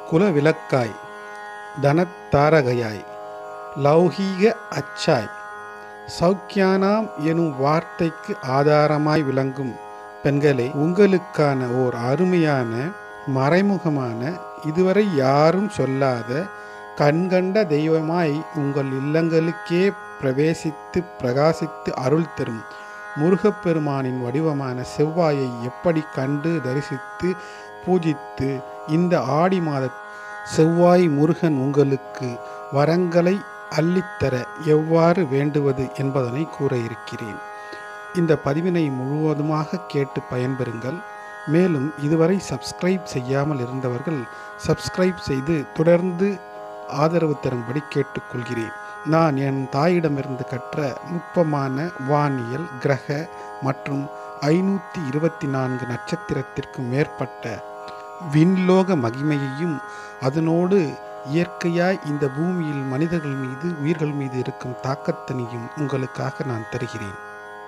குலவிளக்காய் தனத்தாரகையாய் லௌகீக அச்சாய் சௌக்கியானாம் எனும் வார்த்தைக்கு ஆதாரமாய் விளங்கும் பெண்களே உங்களுக்கான ஓர் அருமையான மறைமுகமான இதுவரை யாரும் சொல்லாத கண்கண்ட தெய்வமாய் உங்கள் இல்லங்களுக்கே பிரவேசித்து பிரகாசித்து அருள் தரும் முருகப்பெருமானின் வடிவமான செவ்வாயை எப்படி கண்டு தரிசித்து பூஜித்து இந்த ஆடி மாத செவ்வாய் முருகன் உங்களுக்கு வரங்களை அள்ளித்தர எவ்வாறு வேண்டுவது என்பதனை கூற இருக்கிறேன் இந்த பதிவினை முழுவதுமாக கேட்டு பயன்பெறுங்கள் மேலும் இதுவரை சப்ஸ்கிரைப் செய்யாமல் இருந்தவர்கள் சப்ஸ்கிரைப் செய்து தொடர்ந்து ஆதரவு தரும்படி கேட்டுக்கொள்கிறேன் நான் என் தாயிடமிருந்து கற்ற நுட்பமான வானியல் கிரக மற்றும் ஐநூற்றி இருபத்தி நான்கு நட்சத்திரத்திற்கும் மேற்பட்ட விண்லோக மகிமையையும் அதனோடு இயற்கையாய் இந்த பூமியில் மனிதர்கள் மீது உயிர்கள் மீது இருக்கும் தாக்கத்தினையும் உங்களுக்காக நான் தருகிறேன்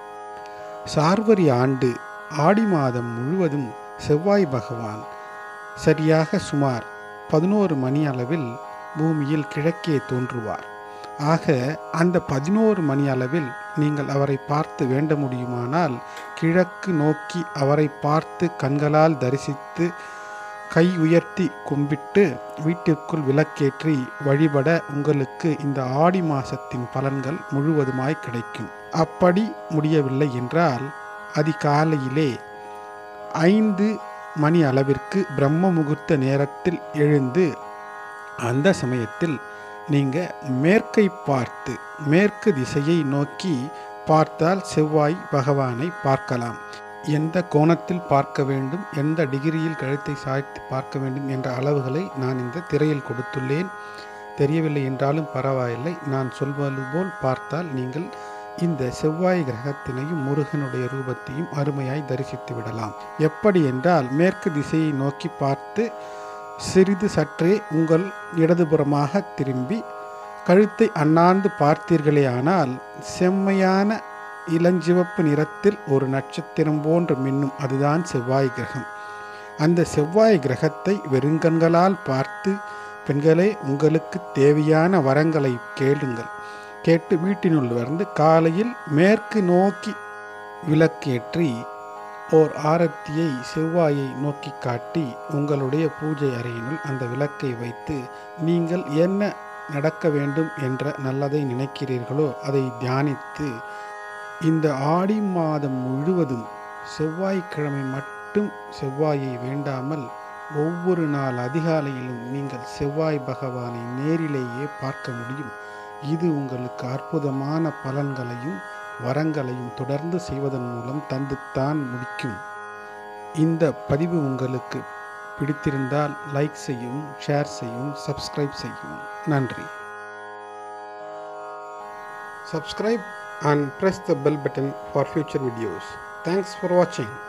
சார்வரி ஆண்டு ஆடி மாதம் முழுவதும் செவ்வாய் பகவான் சரியாக சுமார் பதினோரு மணி அளவில் பூமியில் கிழக்கே தோன்றுவார் ஆக அந்த பதினோரு மணி அளவில் நீங்கள் அவரை பார்த்து வேண்ட முடியுமானால் கிழக்கு நோக்கி அவரை பார்த்து கண்களால் தரிசித்து கை உயர்த்தி கும்பிட்டு வீட்டிற்குள் விளக்கேற்றி வழிபட உங்களுக்கு இந்த ஆடி மாசத்தின் பலன்கள் முழுவதுமாய் கிடைக்கும் அப்படி முடியவில்லை என்றால் அதிகாலையிலே ஐந்து மணி அளவிற்கு பிரம்ம முகூர்த்த நேரத்தில் எழுந்து அந்த சமயத்தில் நீங்கள் மேற்கை பார்த்து மேற்கு திசையை நோக்கி பார்த்தால் செவ்வாய் பகவானை பார்க்கலாம் எந்த கோணத்தில் பார்க்க வேண்டும் எந்த டிகிரியில் கழுத்தை சாய்த்து பார்க்க வேண்டும் என்ற அளவுகளை நான் இந்த திரையில் கொடுத்துள்ளேன் தெரியவில்லை என்றாலும் பரவாயில்லை நான் சொல்வது போல் பார்த்தால் நீங்கள் இந்த செவ்வாய் கிரகத்தினையும் முருகனுடைய ரூபத்தையும் அருமையாய் தரிசித்து விடலாம் எப்படி என்றால் மேற்கு திசையை நோக்கி பார்த்து சிறிது சற்றே உங்கள் இடதுபுறமாக திரும்பி கழுத்தை அண்ணாந்து பார்த்தீர்களே ஆனால் செம்மையான இளஞ்சிவப்பு நிறத்தில் ஒரு நட்சத்திரம் போன்று மின்னும் அதுதான் செவ்வாய் கிரகம் அந்த செவ்வாய் கிரகத்தை வெறுங்கண்களால் பார்த்து பெண்களே உங்களுக்கு தேவையான வரங்களை கேளுங்கள் கேட்டு வீட்டினுள் வந்து காலையில் மேற்கு நோக்கி விளக்கேற்றி ஓர் ஆரத்தியை செவ்வாயை நோக்கி காட்டி உங்களுடைய பூஜை அறையினுள் அந்த விளக்கை வைத்து நீங்கள் என்ன நடக்க வேண்டும் என்ற நல்லதை நினைக்கிறீர்களோ அதை தியானித்து இந்த ஆடி மாதம் முழுவதும் செவ்வாய்க்கிழமை மட்டும் செவ்வாயை வேண்டாமல் ஒவ்வொரு நாள் அதிகாலையிலும் நீங்கள் செவ்வாய் பகவானை நேரிலேயே பார்க்க முடியும் இது உங்களுக்கு அற்புதமான பலன்களையும் வரங்களையும் தொடர்ந்து செய்வதன் மூலம் தந்துத்தான் முடிக்கும் இந்த பதிவு உங்களுக்கு பிடித்திருந்தால் லைக் செய்யவும் ஷேர் செய்யவும் சப்ஸ்கிரைப் செய்யவும் நன்றி subscribe and press the bell button for future videos. Thanks for watching.